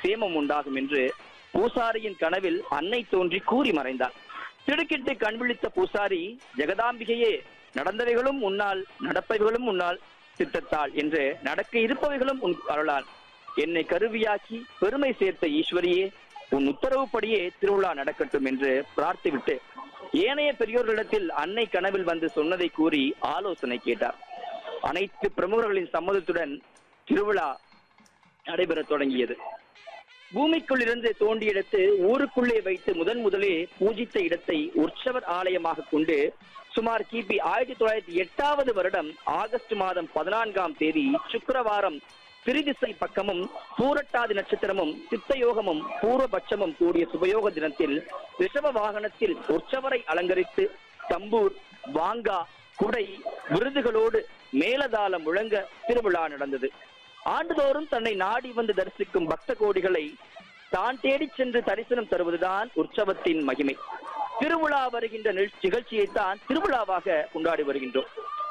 சேமம் உண்டாகும் என்று பூசாரியின் கனவில் அன்னை தோன்றி கூறி மறைந்தார் திடுக்கிட்டு கண் விழித்த பூசாரி ஜெகதாம்பிகையே நடந்தவைகளும் உன்னால் நடப்பவைகளும் உன்னால் சித்தத்தாள் என்று நடக்க இருப்பவைகளும் உன் அருளால் என்னை கருவியாக்கி பெருமை சேர்த்த ஈஸ்வரியே உன் உத்தரவுப்படியே திருவிழா நடக்கட்டும் என்று பிரார்த்திவிட்டு ஏனைய பெரியோர்களிடத்தில் அன்னை கனவில் வந்து சொன்னதை கூறி ஆலோசனை கேட்டார் அனைத்து பிரமுகர்களின் சம்மதத்துடன் திருவிழா நடைபெறத் தொடங்கியது பூமிக்குள் இருந்து தோண்டிய இடத்து ஊருக்குள்ளே வைத்து முதன் முதலே பூஜித்த இடத்தை உற்சவர் ஆலயமாக கொண்டு சுமார் கிபி ஆயிரத்தி தொள்ளாயிரத்தி எட்டாவது வருடம் ஆகஸ்ட் மாதம் பதினான்காம் தேதி சுக்கிரவாரம் திரிதிசை பக்கமும் பூரட்டாதி நட்சத்திரமும் சித்தயோகமும் பூர்வபட்சமும் கூடிய சுபயோக தினத்தில் ரிஷப வாகனத்தில் உற்சவரை அலங்கரித்து தம்பூர் வாங்கா குடை விருதுகளோடு மேலதாளம் முழங்க திருவிழா நடந்தது ஆண்டுதோறும் தன்னை நாடி வந்து தரிசிக்கும் பக்த கோடிகளை தான் தேடிச் சென்று தரிசனம் தருவதுதான் உற்சவத்தின் மகிமை திருவிழா வருகின்ற நிகழ்- நிகழ்ச்சியைத்தான் திருவிழாவாக கொண்டாடி வருகின்றோம்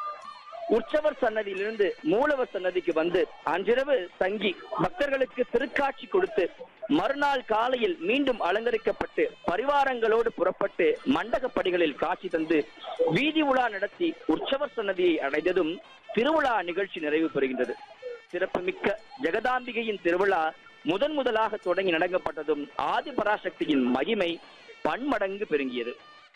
உற்சவர் சன்னதியிலிருந்து மூலவர் சன்னதிக்கு வந்து அன்றிரவு தங்கி பக்தர்களுக்கு திருக்காட்சி கொடுத்து மறுநாள் காலையில் மீண்டும் அலங்கரிக்கப்பட்டு பரிவாரங்களோடு புறப்பட்டு மண்டகப்படிகளில் காட்சி தந்து வீதி உலா நடத்தி உற்சவர் சன்னதியை அடைந்ததும் திருவிழா நிகழ்ச்சி நிறைவு பெறுகின்றது சிறப்புமிக்க ஜெகதாம்பிகையின் திருவிழா முதன் முதலாக தொடங்கி நடங்கப்பட்டதும் ஆதி பராசக்தியின் மகிமை பன்மடங்கு பெருங்கியது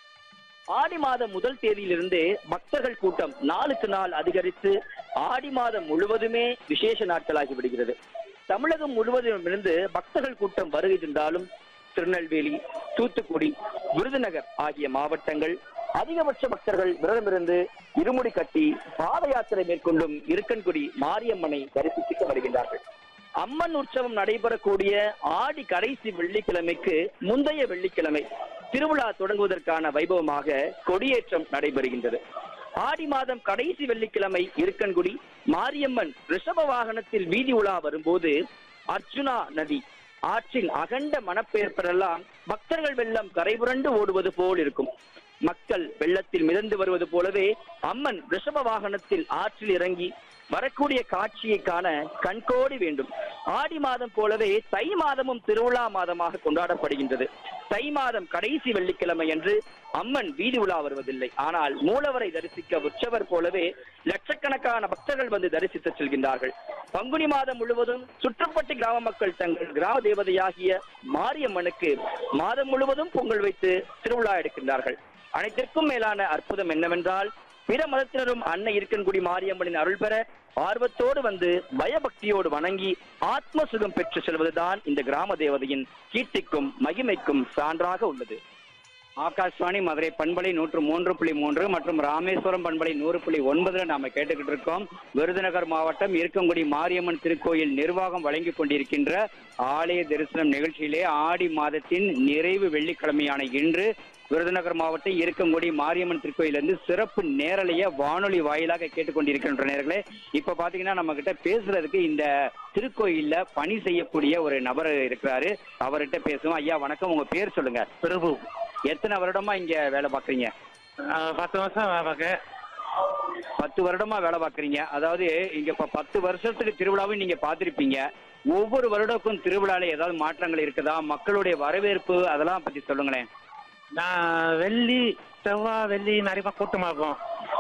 ஆடி மாதம் முதல் தேதியிலிருந்து பக்தர்கள் கூட்டம் நாளுக்கு நாள் அதிகரித்து ஆடி மாதம் முழுவதுமே விசேஷ நாட்களாகி விடுகிறது தமிழகம் முழுவதும் இருந்து பக்தர்கள் கூட்டம் வருகை தந்தாலும் திருநெல்வேலி தூத்துக்குடி விருதுநகர் ஆகிய மாவட்டங்கள் அதிகபட்ச பக்தர்கள் விரதமிருந்து இருமுடி கட்டி பாத யாத்திரை மேற்கொண்டும் இருக்கன்குடி மாரியம்மனை தரிசித்து வருகின்றார்கள் அம்மன் உற்சவம் நடைபெறக்கூடிய ஆடி கடைசி வெள்ளிக்கிழமைக்கு முந்தைய வெள்ளிக்கிழமை திருவிழா தொடங்குவதற்கான வைபவமாக கொடியேற்றம் நடைபெறுகின்றது ஆடி மாதம் கடைசி வெள்ளிக்கிழமை இருக்கன்குடி மாரியம்மன் ரிஷப வாகனத்தில் வீதி உலா வரும்போது அர்ஜுனா நதி ஆற்றின் அகண்ட மனப்பெயர்ப்பெல்லாம் பக்தர்கள் வெள்ளம் கரைபுரண்டு ஓடுவது போல் இருக்கும் மக்கள் வெள்ளத்தில் மிதந்து வருவது போலவே அம்மன் ரிஷப வாகனத்தில் ஆற்றில் இறங்கி வரக்கூடிய காட்சியை காண கண்கோடி வேண்டும் ஆடி மாதம் போலவே தை மாதமும் திருவிழா மாதமாக கொண்டாடப்படுகின்றது தை மாதம் கடைசி வெள்ளிக்கிழமை அன்று அம்மன் வீதி உலா வருவதில்லை ஆனால் மூலவரை தரிசிக்க உற்சவர் போலவே லட்சக்கணக்கான பக்தர்கள் வந்து தரிசித்து செல்கின்றார்கள் பங்குனி மாதம் முழுவதும் சுற்றுப்பட்டு கிராம மக்கள் தங்கள் கிராம தேவதையாகிய மாரியம்மனுக்கு மாதம் முழுவதும் பொங்கல் வைத்து திருவிழா எடுக்கின்றார்கள் அனைத்திற்கும் மேலான அற்புதம் என்னவென்றால் பிற மதத்தினரும் அன்னை இருக்கன்குடி மாரியம்மனின் அருள் பெற ஆர்வத்தோடு வந்து பயபக்தியோடு வணங்கி ஆத்ம சுகம் பெற்று செல்வதுதான் இந்த கிராம தேவதையின் கீர்த்திக்கும் மகிமைக்கும் சான்றாக உள்ளது ஆகாஷ்வாணி மதுரை பண்பலை நூற்று மூன்று புள்ளி மூன்று மற்றும் ராமேஸ்வரம் பண்பலை நூறு புள்ளி ஒன்பதுல நாம கேட்டுக்கிட்டு இருக்கோம் விருதுநகர் மாவட்டம் இருக்கங்குடி மாரியம்மன் திருக்கோயில் நிர்வாகம் வழங்கி கொண்டிருக்கின்ற ஆலய தரிசனம் நிகழ்ச்சியிலே ஆடி மாதத்தின் நிறைவு வெள்ளிக்கிழமையான இன்று விருதுநகர் மாவட்டம் இருக்கங்குடி மாரியம்மன் திருக்கோயிலிருந்து சிறப்பு நேரலைய வானொலி வாயிலாக கேட்டுக்கொண்டிருக்கின்ற நேர்களே இப்ப பாத்தீங்கன்னா நம்ம கிட்ட பேசுறதுக்கு இந்த திருக்கோயில்ல பணி செய்யக்கூடிய ஒரு நபர் இருக்கிறாரு அவர்கிட்ட பேசுவோம் ஐயா வணக்கம் உங்க பேர் சொல்லுங்க பிரபு எத்தனை வருடமா இங்க வேலை பாக்குறீங்க ஆஹ் பத்து வருஷம் வேலை பார்க்க பத்து வருடமா வேலை பாக்குறீங்க அதாவது இங்க இப்ப பத்து வருஷத்துக்கு திருவிழாவும் நீங்க பார்த்திருப்பீங்க ஒவ்வொரு வருடக்கும் திருவிழால ஏதாவது மாற்றங்கள் இருக்குதா மக்களுடைய வரவேற்பு அதெல்லாம் பத்தி சொல்லுங்களேன் நான் வெள்ளி செவ்வாய் வெள்ளி நிறைய கூட்டமாக இருக்கும்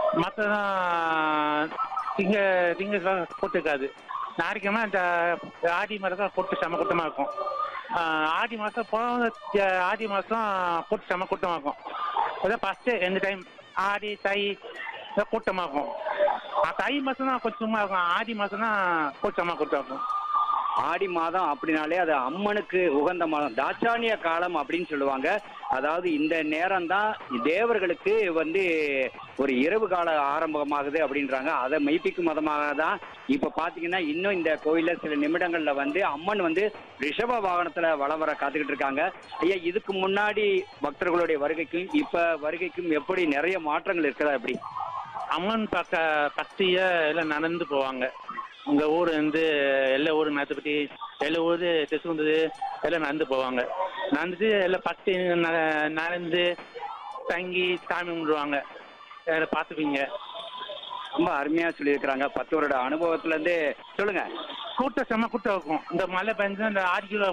மற்றதான் திங்க திங்க கூட்டம் இருக்காது ஞாயிற்றுக்கிழமை இந்த ஆடி மாதம் தான் கூட்டம் செம கூட்டமாக இருக்கும் ஆஹ் ஆடி மாதம் போன ஜ- ஆடி மாதம் கூட்டம் செம கூட்டமாக இருக்கும் அதான் ஃபஸ்ட்டு எந்த டைம் ஆடி தை இதான் கூட்டமாக இருக்கும் ஆஹ் தை மாதம் தான் கொஞ்சம் சும்மா இருக்கும் ஆடி மாதம் தான் கூட்டமாக கூட்டம் இருக்கும் ஆடி மாதம் அப்படின்னாலே அது அம்மனுக்கு உகந்த மாதம் தாட்சாணிய காலம் அப்படின்னு சொல்லுவாங்க அதாவது இந்த நேரம் தான் தேவர்களுக்கு வந்து ஒரு இரவு கால ஆரம்பமாகுது அப்படின்றாங்க அதை மெய்ப்பிக்கும் மதமாக தான் இப்ப பாத்தீங்கன்னா இன்னும் இந்த கோயில்ல சில நிமிடங்கள்ல வந்து அம்மன் வந்து ரிஷப வாகனத்துல வலம் வர காத்துக்கிட்டு இருக்காங்க ஐயா இதுக்கு முன்னாடி பக்தர்களுடைய வருகைக்கும் இப்ப வருகைக்கும் எப்படி நிறைய மாற்றங்கள் இருக்குதா எப்படி அம்மன் பக்க பக்திய எல்லாம் நடந்து போவாங்க உங்க ஊர் வந்து எல்லா ஊர் நடத்துப்பட்டி எல்லா ஊர் தெசுந்தது எல்லாம் நடந்து போவாங்க நடந்துட்டு எல்லாம் பக்தி ந- நடந்து தங்கி சாமி கும்பிடுவாங்க எல்லாம் பார்த்துப்பீங்க ரொம்ப அருமையா சொல்லியிருக்கிறாங்க பத்து வருட அனுபவத்துல இருந்து சொல்லுங்க கூட்டம் செம்ம கூட்டம் இருக்கும் இந்த மழை பெஞ்சு இந்த ஆடி கிலோ